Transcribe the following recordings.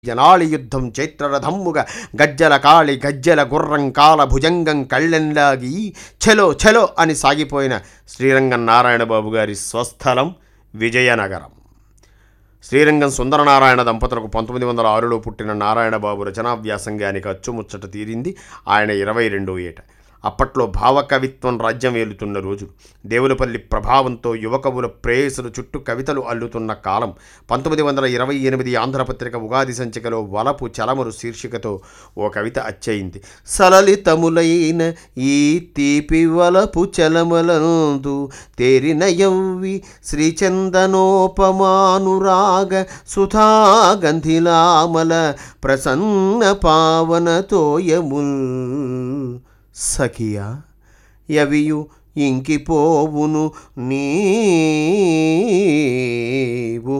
జనాళి యుద్ధం చైత్రరథమ్ముగా గజ్జల కాళి గజ్జల గుర్రం కాల భుజంగం కళ్ళెంలాగి ఛలో ఛలో అని సాగిపోయిన శ్రీరంగం నారాయణబాబు గారి స్వస్థలం విజయనగరం శ్రీరంగం సుందరనారాయణ దంపతులకు పంతొమ్మిది వందల ఆరులో పుట్టిన నారాయణబాబు రచనా వ్యాసంగానికి అచ్చుముచ్చట తీరింది ఆయన ఇరవై రెండో ఏట అప్పట్లో భావకవిత్వం రాజ్యం ఏలుతున్న రోజులు దేవులపల్లి ప్రభావంతో యువకవుల ప్రేయసుల చుట్టూ కవితలు అల్లుతున్న కాలం పంతొమ్మిది వందల ఇరవై ఎనిమిది ఆంధ్రపత్రిక ఉగాది సంచికలో వలపు చలమురు శీర్షికతో ఓ కవిత అచ్చయింది సలలితములైన ఈ తీపి వలపు చలమలందు తేరిన యవ్వి శ్రీచందనోపమానురాగ సుధాగంధిలామల ప్రసన్న పావన తోయముల్ సఖియా యవియు ఇంకిపోవును నీవు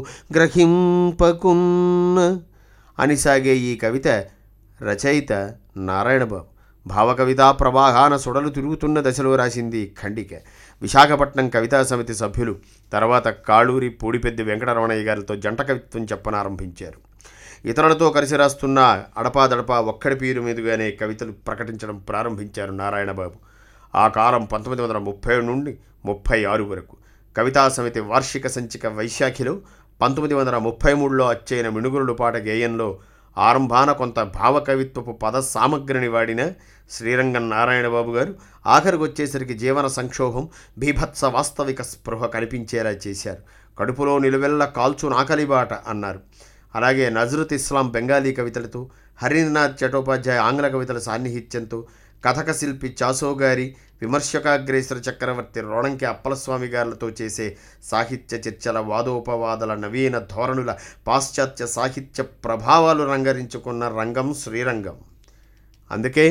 గ్రహింపకున్న అని సాగే ఈ కవిత రచయిత నారాయణబాబు భావకవితా ప్రవాహాన సుడలు తిరుగుతున్న దశలో రాసింది ఖండిక విశాఖపట్నం కవితా సమితి సభ్యులు తర్వాత కాళూరి పూడిపెద్ది వెంకటరమణయ్య గారితో జంట కవిత్వం చెప్పనారంభించారు ఇతరులతో కలిసి రాస్తున్న అడపాదడపా ఒక్కడి పేరు మీదుగానే కవితలు ప్రకటించడం ప్రారంభించారు నారాయణబాబు ఆ కాలం పంతొమ్మిది వందల ముప్పై నుండి ముప్పై ఆరు వరకు కవితా సమితి వార్షిక సంచిక వైశాఖిలో పంతొమ్మిది వందల ముప్పై మూడులో అచ్చైన మిణుగురుడు పాట గేయంలో ఆరంభాన కొంత భావకవిత్వపు పద సామగ్రిని వాడిన శ్రీరంగం నారాయణబాబు గారు ఆఖరికి వచ్చేసరికి జీవన సంక్షోభం బీభత్స వాస్తవిక స్పృహ కనిపించేలా చేశారు కడుపులో నిలువెల్ల కాల్చు నాకలిబాట అన్నారు అలాగే నజరుత్ ఇస్లాం బెంగాలీ కవితలతో హరీంద్రనాథ్ చటోపాధ్యాయ ఆంగ్ల కవితల సాన్నిహిత్యంతో కథక శిల్పి చాసో గారి విమర్శకాగ్రేసర చక్రవర్తి రోణంకి అప్పలస్వామి గారులతో చేసే సాహిత్య చర్చల వాదోపవాదాల నవీన ధోరణుల పాశ్చాత్య సాహిత్య ప్రభావాలు రంగరించుకున్న రంగం శ్రీరంగం అందుకే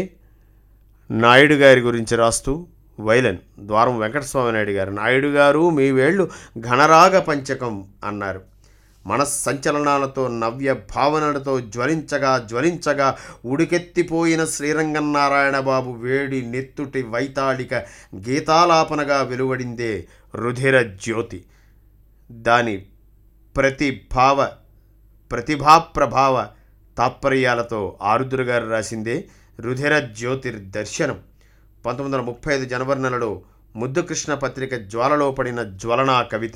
నాయుడు గారి గురించి రాస్తూ వైలన్ ద్వారం వెంకటస్వామి నాయుడు గారు నాయుడు గారు మీ వేళ్ళు ఘనరాగ పంచకం అన్నారు మనస్సంచలనాలతో నవ్య భావనలతో జ్వలించగా జ్వలించగా ఉడికెత్తిపోయిన శ్రీరంగం నారాయణ బాబు వేడి నెత్తుటి వైతాళిక గీతాలాపనగా వెలువడిందే రుధిర జ్యోతి దాని ప్రతిభావ ప్రతిభాప్రభావ తాత్పర్యాలతో ఆరుద్ర గారు రాసిందే రుధిర జ్యోతిర్ దర్శనం పంతొమ్మిది వందల ముప్పై ఐదు జనవరి నెలలో ముద్దుకృష్ణ పత్రిక జ్వాలలో పడిన జ్వలనా కవిత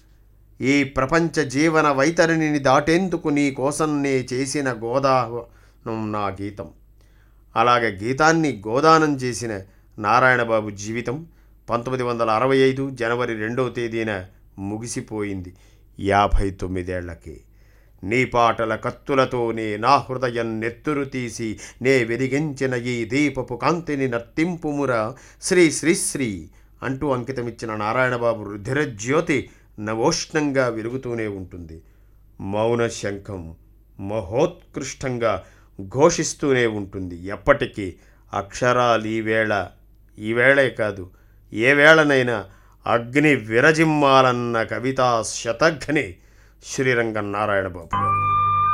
ఈ ప్రపంచ జీవన వైతరిణిని దాటేందుకు నీ కోసం నే చేసిన గోదానం నా గీతం అలాగే గీతాన్ని గోదానం చేసిన నారాయణబాబు జీవితం పంతొమ్మిది వందల అరవై ఐదు జనవరి రెండవ తేదీన ముగిసిపోయింది యాభై తొమ్మిదేళ్లకి నీ పాటల కత్తులతోనే నా హృదయం నెత్తురు తీసి నే వెలిగించిన ఈ దీపపు కాంతిని నర్తింపుముర శ్రీ శ్రీ శ్రీ అంటూ అంకితమిచ్చిన నారాయణబాబు రుధిరజ్యోతి నవోష్ణంగా వెలుగుతూనే ఉంటుంది మౌన శంఖం మహోత్కృష్టంగా ఘోషిస్తూనే ఉంటుంది ఎప్పటికీ అక్షరాలు ఈవేళ ఈవేళే కాదు ఏ వేళనైనా అగ్ని విరజిమ్మాలన్న కవితా శతఘ్ని శ్రీరంగం నారాయణ బాబు గారు